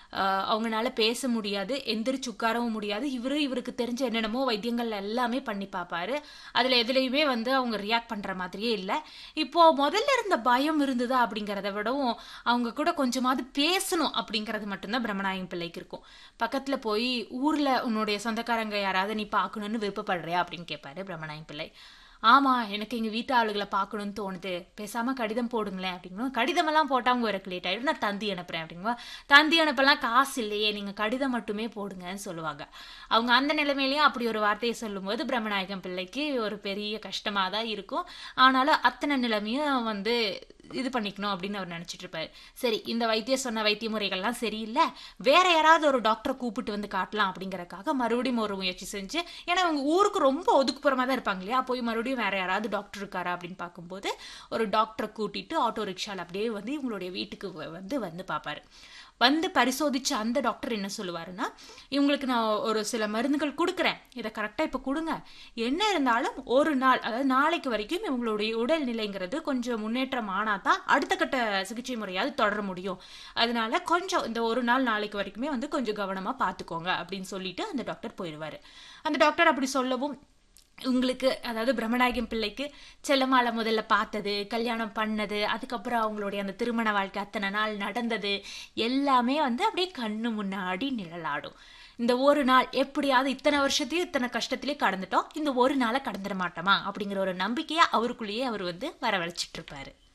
ஆஹ் அவங்கனால பேச முடியாது எந்திரிச்சு உட்காரவும் முடியாது இவரு இவருக்கு தெரிஞ்ச என்னென்னமோ வைத்தியங்கள் எல்லாமே பண்ணி பார்ப்பாரு அதுல எதுலையுமே வந்து அவங்க ரியாக்ட் பண்ற மாதிரியே இல்லை இப்போ முதல்ல இருந்த பயம் இருந்ததா அப்படிங்கிறத விடவும் அவங்க கூட கொஞ்சமாவது பேசணும் அப்படிங்கிறது மட்டும்தான் பிரம்மநாயகம் பிள்ளைக்கு இருக்கும் பக்கத்துல போய் ஊர்ல உன்னுடைய சொந்தக்காரங்க யாராவது நீ பார்க்கணும்னு விருப்பப்படுறியா அப்படின்னு கேட்பாரு பிரம்மநாயகம் பிள்ளை ஆமா எனக்கு எங்க வீட்டு ஆளுகளை பார்க்கணும்னு தோணுது பேசாம கடிதம் போடுங்களேன் அப்படிங்கும் கடிதமெல்லாம் போட்டா அவங்க வரக்கு லேட் ஆயிடும் நான் தந்தி அனுப்புறேன் அப்படிங்குவா தந்தி அனுப்பலாம் காசு இல்லையே நீங்க கடிதம் மட்டுமே போடுங்கன்னு சொல்லுவாங்க அவங்க அந்த நிலைமையிலயும் அப்படி ஒரு வார்த்தையை சொல்லும்போது பிரம்மநாயகம் பிள்ளைக்கு ஒரு பெரிய கஷ்டமா தான் இருக்கும் ஆனாலும் அத்தனை நிலைமையும் வந்து இது பண்ணிக்கணும் அப்படின்னு அவர் நினைச்சிட்டு இருப்பாரு சரி இந்த வைத்தியம் சொன்ன வைத்திய முறைகள்லாம் சரியில்லை வேற யாராவது ஒரு டாக்டரை கூப்பிட்டு வந்து காட்டலாம் அப்படிங்கறக்காக மறுபடியும் ஒரு முயற்சி செஞ்சு ஏன்னா அவங்க ஊருக்கு ரொம்ப ஒதுக்குப்புறமா தான் இருப்பாங்க இல்லையா போய் மறுபடியும் வேற யாராவது டாக்டர் இருக்காரா அப்படின்னு பார்க்கும்போது ஒரு டாக்டரை கூட்டிட்டு ஆட்டோ ரிக்ஷால அப்படியே வந்து இவங்களுடைய வீட்டுக்கு வ- வந்து வந்து பார்ப்பாரு வந்து பரிசோதிச்ச அந்த டாக்டர் என்ன சொல்லுவாருன்னா இவங்களுக்கு நான் ஒரு சில மருந்துகள் கொடுக்குறேன் இதை கரெக்டாக இப்போ கொடுங்க என்ன இருந்தாலும் ஒரு நாள் அதாவது நாளைக்கு வரைக்கும் இவங்களுடைய உடல்நிலைங்கிறது கொஞ்சம் முன்னேற்றம் ஆனால் தான் அடுத்த கட்ட சிகிச்சை முறையாவது தொடர முடியும் அதனால கொஞ்சம் இந்த ஒரு நாள் நாளைக்கு வரைக்குமே வந்து கொஞ்சம் கவனமாக பார்த்துக்கோங்க அப்படின்னு சொல்லிட்டு அந்த டாக்டர் போயிடுவார் அந்த டாக்டர் அப்படி சொல்லவும் உங்களுக்கு அதாவது பிரம்மநாயகம் பிள்ளைக்கு செல்லமாலை முதல்ல பார்த்தது கல்யாணம் பண்ணது அதுக்கப்புறம் அவங்களுடைய அந்த திருமண வாழ்க்கை அத்தனை நாள் நடந்தது எல்லாமே வந்து அப்படியே கண்ணு முன்னாடி நிழலாடும் இந்த ஒரு நாள் எப்படியாவது இத்தனை வருஷத்தையும் இத்தனை கஷ்டத்திலேயே கடந்துட்டோம் இந்த ஒரு நாளை கடந்துட மாட்டோமா அப்படிங்கிற ஒரு நம்பிக்கையை அவருக்குள்ளேயே அவர் வந்து வரவழைச்சிட்டு இருப்பாரு